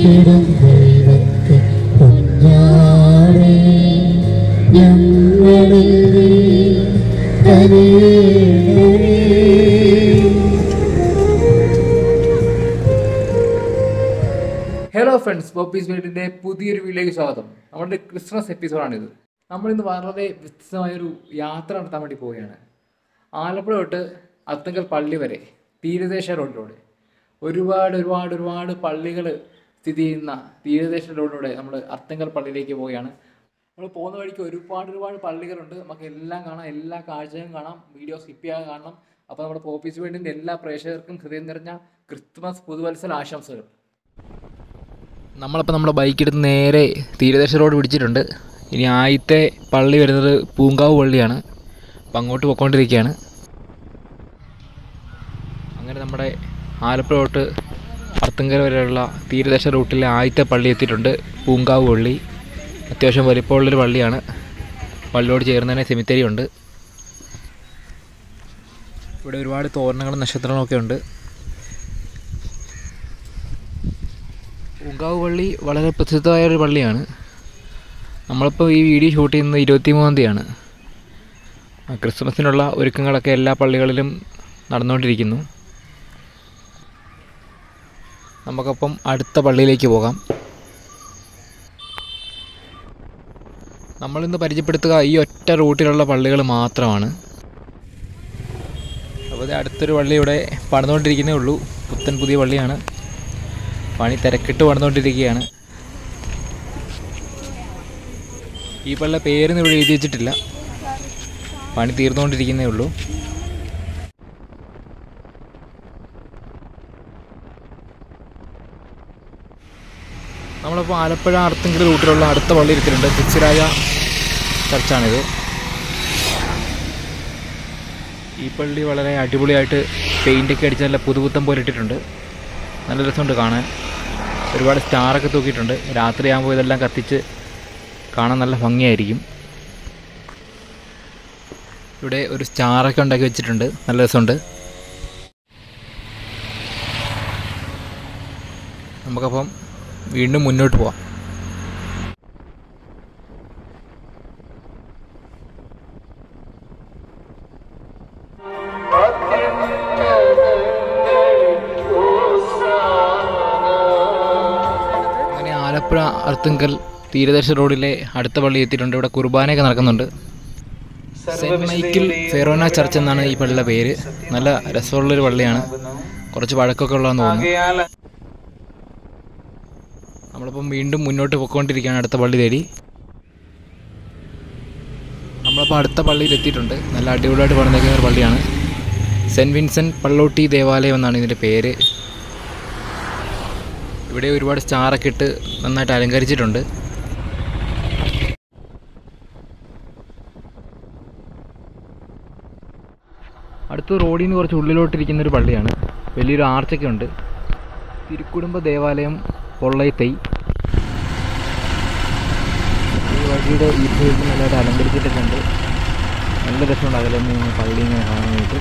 കാത്തിടും ദൈവത്തെ കുഞ്ഞാടേ ഞങ്ങളിൽ നീ കനിയണമേ. ഹലോ ഫ്രണ്ട്സ് പോപ്പീസ് വീടിൻ്റെ പുതിയൊരു വീഡിയോയ്ക്ക് സ്വാഗതം നമ്മുടെ ക്രിസ്മസ് എപ്പിസോഡാണിത് നമ്മളിന്ന് വളരെ വ്യത്യസ്തമായൊരു യാത്ര നടത്താൻ വേണ്ടി പോവുകയാണ് ആലപ്പുഴ തൊട്ട് അത്തങ്കൽ പള്ളി വരെ തീരദേശ റോഡിലൂടെ ഒരുപാട് ഒരുപാട് ഒരുപാട് പള്ളികൾ സ്ഥിതി ചെയ്യുന്ന തീരദേശ റോഡിലൂടെ നമ്മൾ അത്തങ്കൽ പള്ളിയിലേക്ക് പോവുകയാണ് നമ്മൾ പോകുന്ന വഴിക്ക് ഒരുപാട് ഒരുപാട് പള്ളികളുണ്ട് നമുക്ക് എല്ലാം കാണാം എല്ലാ കാഴ്ചകളും കാണാം വീഡിയോ സ്കിപ്പ് ചെയ്യാതെ കാണണം അപ്പോൾ നമ്മുടെ പോപ്പീസ് വീടിൻ്റെ എല്ലാ പ്രേക്ഷകർക്കും ഹൃദയം നിറഞ്ഞ ക്രിസ്മസ് പുതുവത്സര ആശംസകൾ നമ്മളപ്പോൾ നമ്മുടെ ബൈക്ക് എടുത്ത് നേരെ തീരദേശ റോഡ് പിടിച്ചിട്ടുണ്ട് ഇനി ആദ്യത്തെ പള്ളി വരുന്നത് പൂങ്കാവ് പള്ളിയാണ് അപ്പം അങ്ങോട്ട് പോയിക്കൊണ്ടിരിക്കുകയാണ് അങ്ങനെ നമ്മുടെ ആലപ്പുഴ തൊട്ട് അർത്തുങ്കര വരെയുള്ള തീരദേശ റൂട്ടിലെ ആദ്യത്തെ പള്ളി എത്തിയിട്ടുണ്ട് പൂങ്കാവ് പള്ളി അത്യാവശ്യം വലിപ്പമുള്ളൊരു പള്ളിയാണ് പള്ളിയോട് ചേർന്ന് തന്നെ സെമിത്തേരി ഉണ്ട് ഇവിടെ ഒരുപാട് തോരണങ്ങളും നക്ഷത്രങ്ങളും ഒക്കെ ഉണ്ട് പൂങ്കാവ് പള്ളി വളരെ പ്രസിദ്ധമായ ഒരു പള്ളിയാണ് നമ്മളിപ്പോൾ ഈ വീഡിയോ ഷൂട്ട് ചെയ്യുന്നത് ഇരുപത്തി മൂന്നാം തീയതിയാണ് ആ, ക്രിസ്മസിനുള്ള ഒരുക്കങ്ങളൊക്കെ എല്ലാ പള്ളികളിലും നടന്നുകൊണ്ടിരിക്കുന്നു നമുക്കപ്പം അടുത്ത പള്ളിയിലേക്ക് പോകാം നമ്മളിന്ന് പരിചയപ്പെടുത്തുക ഈ ഒറ്റ റൂട്ടിലുള്ള പള്ളികൾ മാത്രമാണ് അപ്പോൾ ഇത് അടുത്തൊരു പള്ളി ഇവിടെ പണിതുകൊണ്ടിരിക്കുന്നേ ഉള്ളൂ പുത്തൻ പുതിയ പള്ളിയാണ് പണി തിരക്കിട്ട് പണിതുകൊണ്ടിരിക്കുകയാണ് ഈ പള്ള പേരൊന്നും ഇവിടെ എഴുതി വെച്ചിട്ടില്ല പണി തീർന്നുകൊണ്ടിരിക്കുന്നേ ഉള്ളൂ നമ്മളിപ്പോൾ ആലപ്പുഴ അർത്തങ്കൽ റൂട്ടിലുള്ള അടുത്ത പള്ളി ഇരിക്കുന്നുണ്ട് തിച്ചിരാജ ചർച്ചാണിത് ഈ പള്ളി വളരെ അടിപൊളിയായിട്ട് പെയിൻ്റൊക്കെ അടിച്ച് നല്ല പുതുപുത്തം പോലെ ഇട്ടിട്ടുണ്ട് നല്ല രസമുണ്ട് കാണാൻ ഒരുപാട് സ്റ്റാറൊക്കെ തൂക്കിയിട്ടുണ്ട് രാത്രിയാകുമ്പോൾ ഇതെല്ലാം കത്തിച്ച് കാണാൻ നല്ല ഭംഗിയായിരിക്കും ഇവിടെ ഒരു സ്റ്റാറൊക്കെ ഉണ്ടാക്കി വെച്ചിട്ടുണ്ട് നല്ല രസമുണ്ട് നമുക്കപ്പം വീണ്ടും മുന്നോട്ട് പോവാം അങ്ങനെ ആലപ്പുഴ അർത്തുങ്കൽ തീരദേശ റോഡിലെ അടുത്ത പള്ളി എത്തിയിട്ടുണ്ട് ഇവിടെ കുർബാനയൊക്കെ നടക്കുന്നുണ്ട് സെൻറ്റ് മൈക്കിൾ ഫെറോന ചർച്ച് എന്നാണ് ഈ പള്ളിയുടെ പേര് നല്ല രസമുള്ളൊരു പള്ളിയാണ് കുറച്ച് പഴക്കമൊക്കെ ഉള്ളതെന്ന് തോന്നുന്നു നമ്മളിപ്പം വീണ്ടും മുന്നോട്ട് പോയിക്കൊണ്ടിരിക്കുകയാണ് അടുത്ത പള്ളി തേടി നമ്മളിപ്പോൾ അടുത്ത പള്ളിയിൽ എത്തിയിട്ടുണ്ട് നല്ല അടിപൊളിയായിട്ട് പണിതേക്കുന്ന ഒരു പള്ളിയാണ് സെൻറ്റ് വിൻസെൻറ്റ് പള്ളോട്ടി ദേവാലയം എന്നാണ് ഇതിൻ്റെ പേര് ഇവിടെ ഒരുപാട് സ്റ്റാറൊക്കെ ഇട്ട് നന്നായിട്ട് അലങ്കരിച്ചിട്ടുണ്ട് അടുത്ത റോഡിൽ നിന്ന് കുറച്ച് ഉള്ളിലോട്ടിരിക്കുന്ന ഒരു പള്ളിയാണ് വലിയൊരു ആർച്ചൊക്കെ ഉണ്ട് തിരുക്കുടുംബ ദേവാലയം പൊള്ളൈത്തൈ ഈ വഴിയുടെ ഈ സൈഡിൽ നല്ലതായിട്ട് അലങ്കരിച്ചിട്ടൊക്കെ ഉണ്ട് നല്ല രസമുണ്ട് അകലെ നിന്ന് പള്ളി ഇങ്ങനെ കാണാനായിട്ട്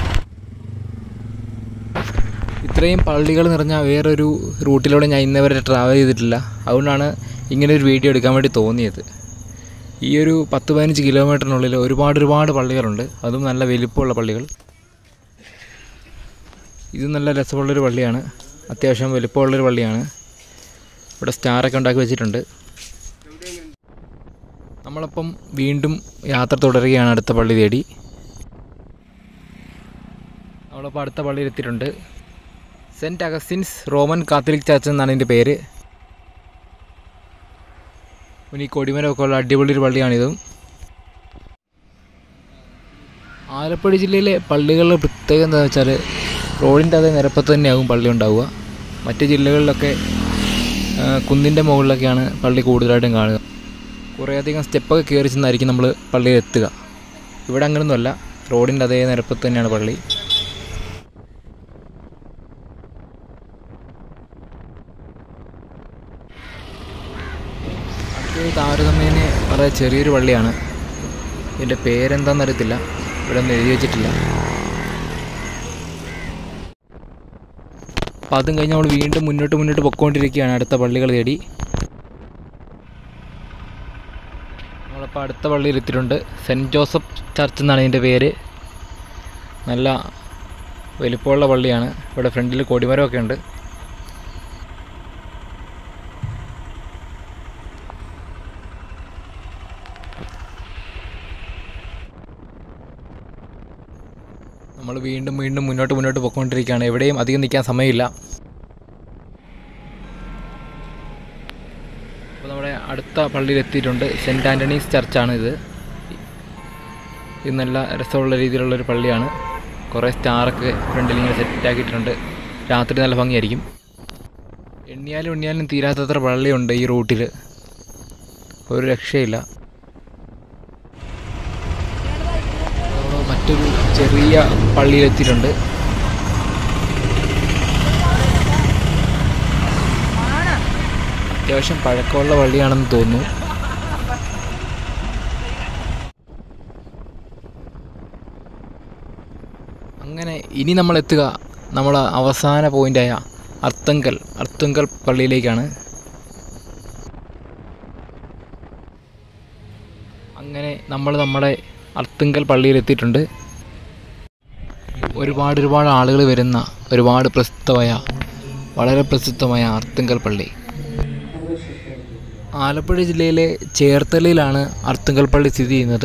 ഇത്രയും പള്ളികൾ നിറഞ്ഞ വേറൊരു റൂട്ടിലൂടെ ഞാൻ ഇന്നേ വരെ ട്രാവൽ ചെയ്തിട്ടില്ല അതുകൊണ്ടാണ് ഇങ്ങനെ ഒരു വീഡിയോ എടുക്കാൻ വേണ്ടി തോന്നിയത് ഈ ഒരു പത്ത് പതിനഞ്ച് കിലോമീറ്ററിനുള്ളിൽ ഒരുപാട് ഒരുപാട് പള്ളികളുണ്ട് അതും നല്ല വലിപ്പമുള്ള പള്ളികൾ ഇത് നല്ല രസമുള്ളൊരു പള്ളിയാണ് അത്യാവശ്യം വലിപ്പമുള്ളൊരു പള്ളിയാണ് ഇവിടെ സ്റ്റാറൊക്കെ ഉണ്ടാക്കി വെച്ചിട്ടുണ്ട് നമ്മളപ്പം വീണ്ടും യാത്ര തുടരുകയാണ് അടുത്ത പള്ളി തേടി നമ്മളിപ്പോൾ അടുത്ത പള്ളിയിൽ എത്തിയിട്ടുണ്ട് saint Augustine's Roman Catholic church എന്നാണ് ഇതിൻ്റെ പേര് പിന്നെ ഈ കൊടിമരമൊക്കെ ഉള്ള അടിപൊളി ഒരു പള്ളിയാണിതും ആലപ്പുഴ ജില്ലയിലെ പള്ളികളുടെ പ്രത്യേകത എന്താണെന്ന് വെച്ചാൽ റോഡിൻ്റെ അതേ നിരപ്പത്ത് തന്നെയാകും പള്ളി ഉണ്ടാവുക മറ്റ് ജില്ലകളിലൊക്കെ ആ, കുന്നിൻ്റെ മുകളിലൊക്കെയാണ് പള്ളി കൂടുതലായിട്ടും കാണുക കുറേയധികം സ്റ്റെപ്പൊക്കെ കയറി ചെന്നായിരിക്കും നമ്മൾ പള്ളിയിൽ എത്തുക ഇവിടെ അങ്ങനെയൊന്നുമല്ല റോഡിൻ്റെ അതേ നിരപ്പത്ത് തന്നെയാണ് പള്ളി അടുത്തത് താരതമ്യേന വളരെ ചെറിയൊരു പള്ളിയാണ് ഇതിൻ്റെ പേരെന്താണെന്ന് അറിയത്തില്ല ഇവിടെ ഒന്നും എഴുതി വെച്ചിട്ടില്ല അപ്പോൾ അതും കഴിഞ്ഞ് നമ്മൾ വീണ്ടും മുന്നോട്ട് മുന്നോട്ട് പൊയ്ക്കൊണ്ടിരിക്കുകയാണ് അടുത്ത പള്ളികൾ തേടി നമ്മളിപ്പോൾ അടുത്ത പള്ളിയിൽ എത്തിയിട്ടുണ്ട് സെൻറ്റ് ജോസഫ് ചർച്ച് എന്നാണ് ഇതിൻ്റെ പേര് നല്ല വലിപ്പമുള്ള പള്ളിയാണ് ഇവിടെ ഫ്രണ്ടിൽ കൊടിമരമൊക്കെ ഉണ്ട് നമ്മൾ വീണ്ടും വീണ്ടും മുന്നോട്ട് മുന്നോട്ട് പോയിക്കൊണ്ടിരിക്കുകയാണ് എവിടെയും അധികം നിൽക്കാൻ സമയമില്ല അപ്പോൾ നമ്മുടെ അടുത്ത പള്ളിയിൽ എത്തിയിട്ടുണ്ട് സെൻറ്റ് ആൻ്റണീസ് ചർച്ചാണ് ഇത് ഇത് നല്ല രസമുള്ള രീതിയിലുള്ളൊരു പള്ളിയാണ് കുറേ സ്റ്റാറൊക്കെ ഫ്രണ്ടിൽ ഇങ്ങനെ സെറ്റ് ആക്കിയിട്ടുണ്ട് രാത്രി നല്ല ഭംഗിയായിരിക്കും എണ്ണിയാലും എണ്ണിയാലും തീരാത്തത്ര പള്ളിയുണ്ട് ഈ റൂട്ടിൽ ഒരു രക്ഷയില്ല നമ്മൾ മറ്റൊരു ചെറിയ പള്ളിയിലെത്തിയിട്ടുണ്ട് അത്യാവശ്യം പഴക്കമുള്ള പള്ളിയാണെന്ന് തോന്നുന്നു അങ്ങനെ ഇനി നമ്മൾ എത്തുക നമ്മൾ അവസാന പോയിൻ്റായ അർത്തങ്കൽ അർത്തുങ്കൽ പള്ളിയിലേക്കാണ് അങ്ങനെ നമ്മൾ നമ്മുടെ അർത്തുങ്കൽ പള്ളിയിൽ എത്തിയിട്ടുണ്ട് ഒരുപാട് ഒരുപാട് ആളുകൾ വരുന്ന ഒരുപാട് പ്രസിദ്ധമായ വളരെ പ്രസിദ്ധമായ അർത്തുങ്കൽ പള്ളി ആലപ്പുഴ ജില്ലയിലെ ചേർത്തലയിലാണ് അർത്തുങ്കൽ പള്ളി സ്ഥിതി ചെയ്യുന്നത്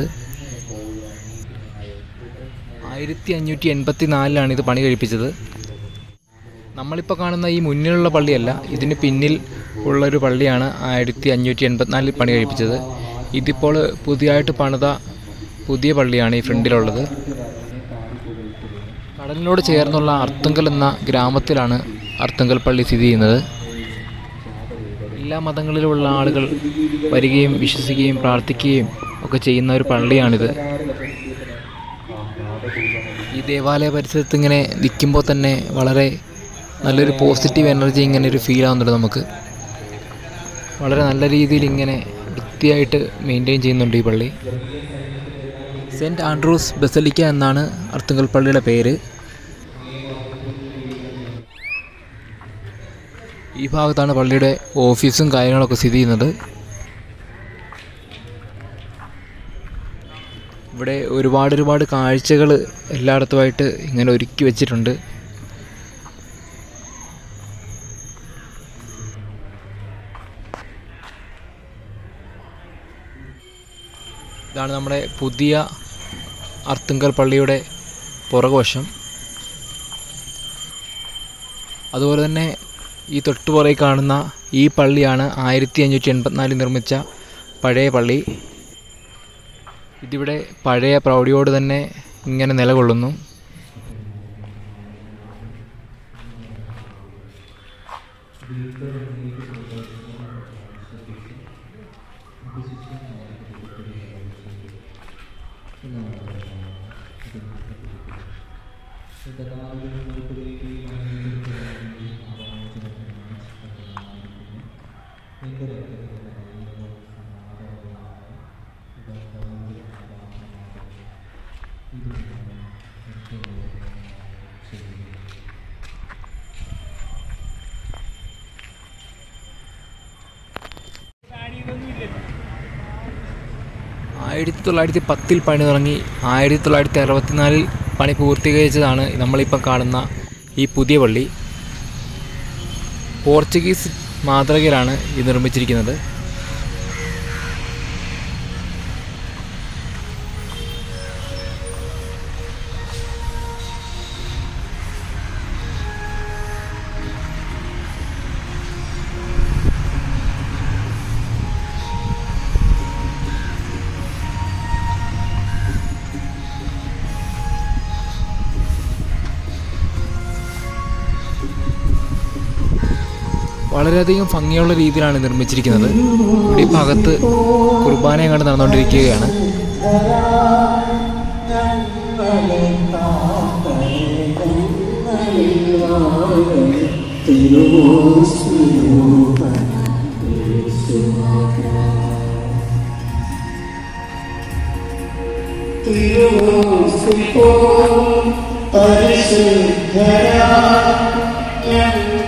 ആയിരത്തി അഞ്ഞൂറ്റി എൺപത്തി നാലിലാണ് ഇത് പണി കഴിപ്പിച്ചത് നമ്മളിപ്പോൾ കാണുന്ന ഈ മുന്നിലുള്ള പള്ളിയല്ല ഇതിന് പിന്നിൽ ഉള്ളൊരു പള്ളിയാണ് ആയിരത്തി അഞ്ഞൂറ്റി എൺപത്തിനാലിൽ പണി കഴിപ്പിച്ചത് ഇതിപ്പോൾ പുതിയതായിട്ട് പണിത പുതിയ പള്ളിയാണ് ഈ ഫ്രണ്ടിലുള്ളത് കടലിനോട് ചേർന്നുള്ള അർത്തുങ്കൽ എന്ന ഗ്രാമത്തിലാണ് അർത്തുങ്കൽ പള്ളി സ്ഥിതി ചെയ്യുന്നത് എല്ലാ മതങ്ങളിലുമുള്ള ആളുകൾ വരികയും വിശ്വസിക്കുകയും പ്രാർത്ഥിക്കുകയും ഒക്കെ ചെയ്യുന്ന ഒരു പള്ളിയാണിത് ഈ ദേവാലയ പരിസരത്ത് ഇങ്ങനെ നിൽക്കുമ്പോൾ തന്നെ വളരെ നല്ലൊരു പോസിറ്റീവ് എനർജി ഇങ്ങനെ ഒരു ഫീൽ ആവുന്നുണ്ട് നമുക്ക് വളരെ നല്ല രീതിയിൽ ഇങ്ങനെ വൃത്തിയായിട്ട് മെയിൻറ്റെയിൻ ചെയ്യുന്നുണ്ട് ഈ പള്ളി സെൻറ്റ് ആൻഡ്രൂസ് ബസലിക്ക എന്നാണ് അർത്തുങ്കൽ പള്ളിയുടെ പേര് ഈ ഭാഗത്താണ് പള്ളിയുടെ ഓഫീസും കാര്യങ്ങളൊക്കെ സ്ഥിതി ചെയ്യുന്നത് ഇവിടെ ഒരുപാട് ഒരുപാട് കാഴ്ചകൾ എല്ലായിടത്തുമായിട്ട് ഇങ്ങനെ ഒരുക്കി വെച്ചിട്ടുണ്ട് ഇതാണ് നമ്മുടെ പുതിയ അർത്തുങ്കൽ പള്ളിയുടെ പുറകുവശം അതുപോലെ തന്നെ ഈ തൊട്ടുപുറകിൽ കാണുന്ന ഈ പള്ളിയാണ് ആയിരത്തി അഞ്ഞൂറ്റി എൺപത്തിനാലിൽ നിർമ്മിച്ച പഴയ പള്ളി ഇതിവിടെ പഴയ പ്രൗഢിയോട് തന്നെ ഇങ്ങനെ നിലകൊള്ളുന്നു ആയിരത്തി തൊള്ളായിരത്തി പത്തിൽ പണി തുടങ്ങി ആയിരത്തി തൊള്ളായിരത്തി അറുപത്തിനാലിൽ പണി പൂർത്തീകരിച്ചതാണ് നമ്മളിപ്പം കാണുന്ന ഈ പുതിയ പള്ളി പോർച്ചുഗീസ് മാതൃകയിലാണ് ഇത് നിർമ്മിച്ചിരിക്കുന്നത് വളരെയധികം ഭംഗിയുള്ള രീതിയിലാണ് നിർമ്മിച്ചിരിക്കുന്നത് ഇവിടെ ഈ ഭാഗത്ത് കുർബാനയും കണ്ട് നടന്നുകൊണ്ടിരിക്കുകയാണ് പരിശുദ്ധരാ ഞങ്ങൾ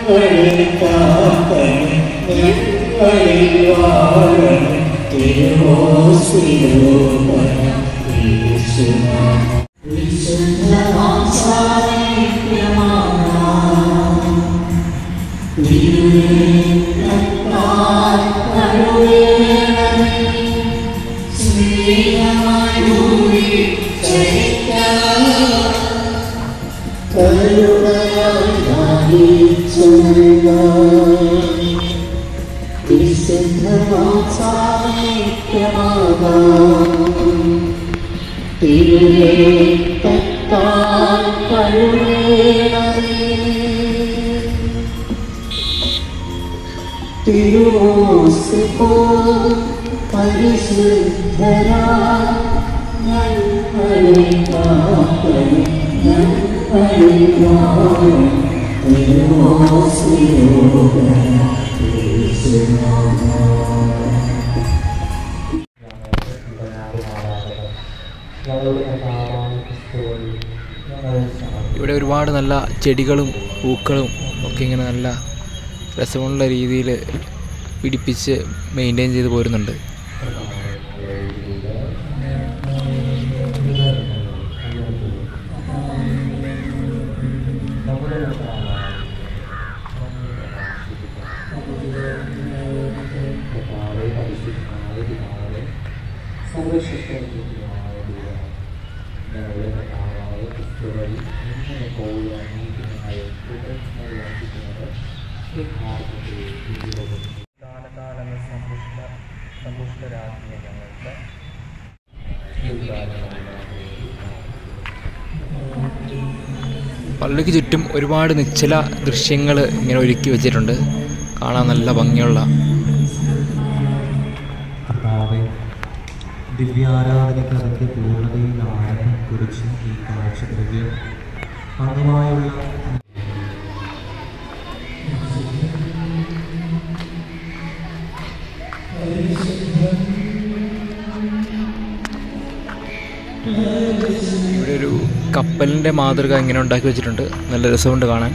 തിരുവോസിപ്പോ പരിശുദ്ധരാ ഞങ്ങളെ കാക്കണേ ഞങ്ങളെ വാഴും ഇവിടെ ഒരുപാട് നല്ല ചെടികളും പൂക്കളും ഒക്കെ ഇങ്ങനെ നല്ല രസമുള്ള രീതിയിൽ പിടിപ്പിച്ച് മെയിൻറ്റെയിൻ ചെയ്ത് പോരുന്നുണ്ട് പള്ളിക്ക് ചുറ്റും ഒരുപാട് നിശ്ചല ദൃശ്യങ്ങൾ ഇങ്ങനെ ഒരുക്കി വെച്ചിട്ടുണ്ട് കാണാൻ നല്ല ഭംഗിയുള്ള കർത്താവെ ദിവ്യാരാധനയ്ക്ക് അതിൻ്റെ പൂർണ്ണതയിൽ ആഴം കുറിച്ച് ഈ കാഴ്ചദ്രവ്യം അങ്ങുമായുള്ള ഇവിടെ ഒരു കപ്പലിൻ്റെ മാതൃക ഇങ്ങനെ ഉണ്ടാക്കി വെച്ചിട്ടുണ്ട് നല്ല രസമുണ്ട് കാണാൻ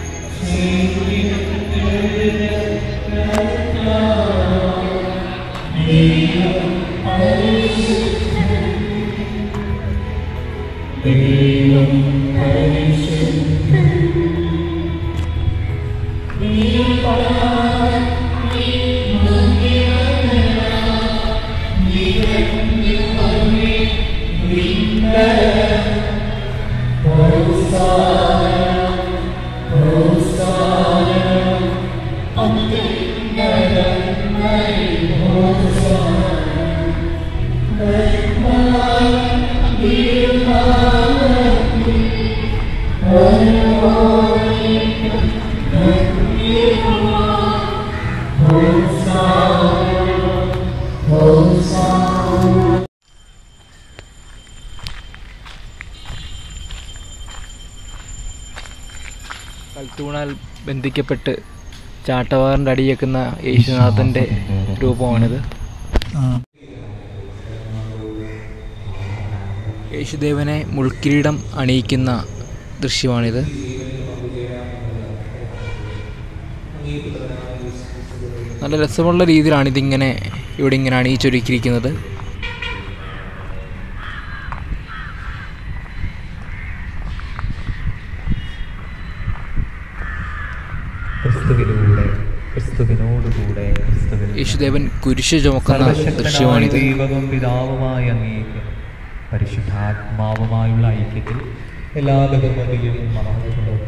കൽത്തൂണാൽ ബന്ധിക്കപ്പെട്ട് ചാട്ടവാറിൻ്റെ അടിയേക്കുന്ന യേശുനാഥൻ്റെ രൂപമാണിത് യേശുദേവനെ മുൾക്കിരീടം അണിയിക്കുന്ന ദൃശ്യമാണിത് നല്ല രസമുള്ള രീതിയിലാണ് ഇതിങ്ങനെ ഇവിടെ ഇങ്ങനെ അണിയിച്ചൊരുക്കിയിരിക്കുന്നത് ക്രിസ്തുവിലൂടെ ക്രിസ്തുവിനോടുകൂടെ ക്രിസ്തുവിൽ യേശുദേവൻ കുരിശ് ചുമക്കുന്ന സർവശക്തനായ ദൃശ്യമാണിത് ദൈവവും പിതാവുമായ അങ്ങേക്ക് പരിശുദ്ധാത്മാവുമായുള്ള ഐക്യത്തിൽ എല്ലാ ബഹുമതിയും മഹത്വവും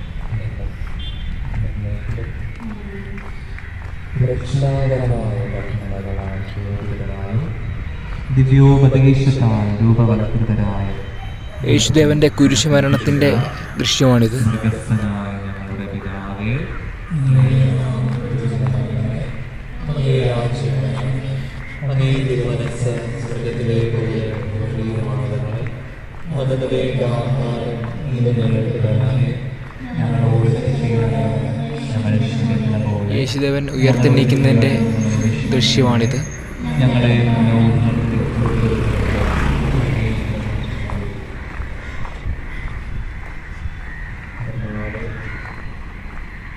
ദിവ്യോപദേശത്താൽ രൂപവത്കൃതരായ യേശുദേവന്റെ കുരിശ് മരണത്തിന്റെ ദൃശ്യമാണിത് സ്വർഗസ്ഥനായ ഞങ്ങളുടെ പിതാവേ ഞങ്ങളോട് ചെയ്യണമേ ഞങ്ങൾ ക്ഷമിക്കുന്ന പോലെ യേശുദേവൻ ഉയർത്തെണ്ണീക്കുന്നതിന്റെ ദൃശ്യമാണിത് ഞങ്ങളെ പ്രലോഭനത്തിൽ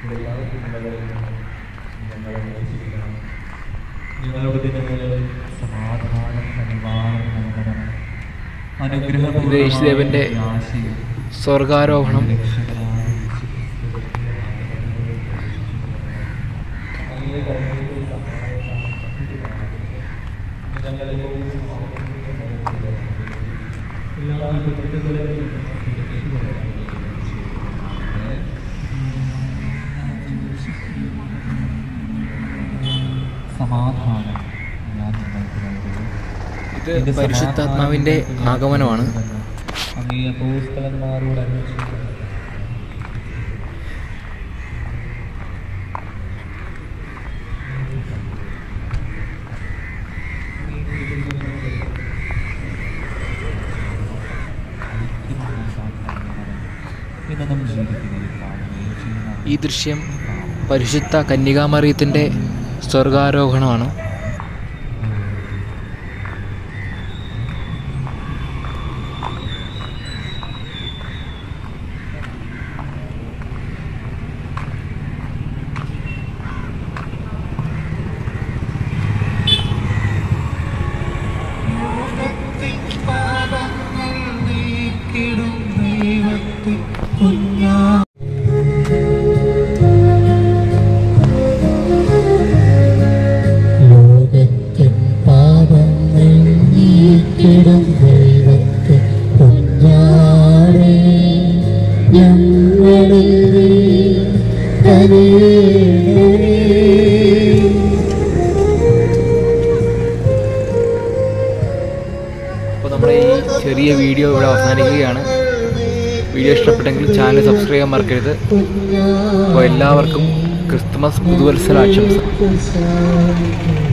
എല്ലാ തിന്മകളിൽ നിന്നും ഞങ്ങളെ മോചിപ്പിക്കണം ഞങ്ങളുടെ ദിനങ്ങളിൽ സമാധാനം സമാധാനം നൽകണം അനുഗ്രഹം ഇത് യേശുദേവന്റെ സ്വർഗാരോഹണം രക്ഷകനായ യേശുക്രിസ്തുവിന്റെ അങ്ങയുടെ കരുണയുടെ സഹായത്താൽ ഞങ്ങളെ എല്ലാ വിപത്തുകളെയും സമാധാനം ഞാൻ നിങ്ങൾക്ക് നൽകുന്നു ഇത് പരിശുദ്ധാത്മാവിന്റെ ആഗമനമാണ് അങ്ങേ അപ്പോസ്തലന്മാരോട് അന്വേഷിക്കുന്നു ഇതൊന്നും ജീവിക്കുകയും കാണുകയും ചെയ്യുന്ന ഈ ദൃശ്യം പരിശുദ്ധ കന്യകാമറിയത്തിന്റെ സ്വർഗാരോഹണമാണ് ലോകത്തിൻ പാപങ്ങൾ നീക്കിടും ദൈവത്തെ കുഞ്ഞാടേ ഞങ്ങളിൽ നീ കനിയണമേ. അപ്പോൾ നമ്മുടെ ഈ ചെറിയ വീഡിയോ ഇവിടെ അവസാനിക്കുകയാണ് വീഡിയോ ഇഷ്ടപ്പെട്ടെങ്കിൽ ചാനൽ സബ്സ്ക്രൈബ് ചെയ്യാൻ മറക്കരുത് അപ്പോൾ എല്ലാവർക്കും ക്രിസ്തുമസ് പുതുവത്സര ആശംസ കുഞ്ഞാടേ